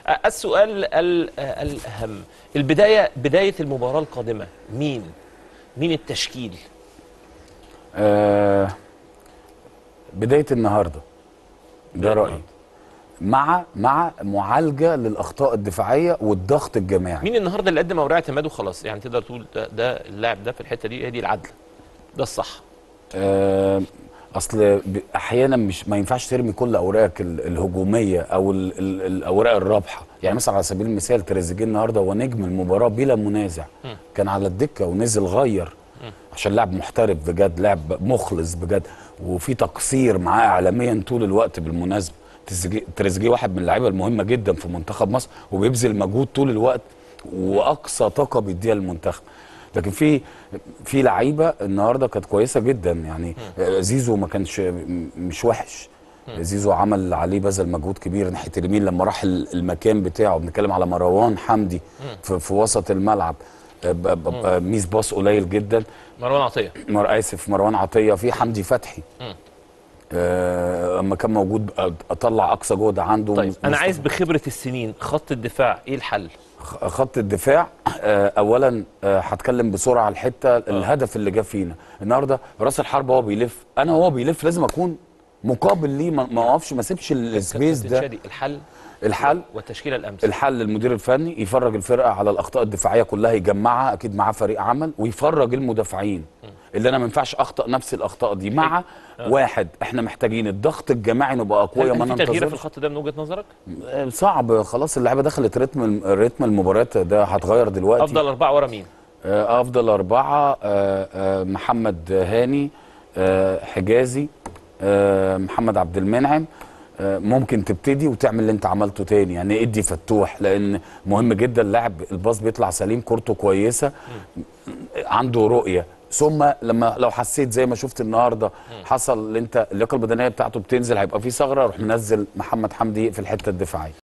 السؤال ال- الاهم البدايه بدايه المباراه القادمه مين مين التشكيل آه بدايه النهارده ده بداية رايي مع مع معالجه للاخطاء الدفاعيه والضغط الجماعي مين النهارده اللي قدم اوراق اعتماده خلاص يعني تقدر تقول ده, ده اللاعب ده في الحته دي هي دي العدله ده الصح آه، اصل ب- احيانا مش ما ينفعش ترمي كل اوراقك ال- الهجوميه او ال ال الاوراق الرابحه يعني مثلا على سبيل المثال تريزيجيه النهارده هو نجم المباراه بلا منازع كان على الدكه ونزل غير عشان لاعب محترف بجد لاعب مخلص بجد وفي تقصير معاه اعلاميا طول الوقت بالمناسبه تريزيجيه- تريزيجيه واحد من اللعيبه المهمه جدا في منتخب مصر وبيبذل مجهود طول الوقت واقصى طاقه بيديها للمنتخب لكن في في لعيبه النهارده كانت كويسه جدا يعني آه، زيزو ما كانش م- مش وحش زيزو عمل عليه بذل مجهود كبير ناحيه اليمين لما راح ال- المكان بتاعه بنتكلم على مروان حمدي في, في وسط الملعب آه، ب- ب- ب- ميس باص قليل جدا مروان عطيه مر اسف مروان عطيه في حمدي فتحي آه، اما كان موجود أ- اطلع اقصى جهد عنده طيب انا مصطفى. عايز بخبره السنين خط الدفاع ايه الحل خ- خط الدفاع آه، اولا آه، هتكلم بسرعه على الحته الهدف اللي جاب فينا النهارده راس الحرب هو بيلف انا وهو بيلف لازم اكون مقابل ليه ما ما اقفش ما اسيبش السبيس كابتن ده شادي، الحل الحل والتشكيله الامثل الحل المدير الفني يفرج الفرقه على الاخطاء الدفاعيه كلها يجمعها اكيد معاه فريق عمل ويفرج المدافعين اللي انا ما ينفعش اخطا نفس الاخطاء دي مع واحد احنا محتاجين الضغط الجماعي نبقى اقوياء هل ما هل في تغيير في ننتظرش الخط ده من وجهه نظرك صعب خلاص اللعيبه دخلت رتم رتم المباريات ده هتغير دلوقتي افضل اربعه ورا مين آه، افضل اربعه آه، آه، محمد هاني آه، حجازي آه، محمد عبد المنعم آه، ممكن تبتدي وتعمل اللي انت عملته تاني يعني ادي فتوح لان مهم جدا اللاعب الباص بيطلع سليم كورته كويسه عنده رؤيه ثم لما لو حسيت زي ما شفت النهارده حصل اللي انت اللياقه البدنيه بتاعته بتنزل هيبقى في ثغره روح منزل محمد حمدي في الحته الدفاعيه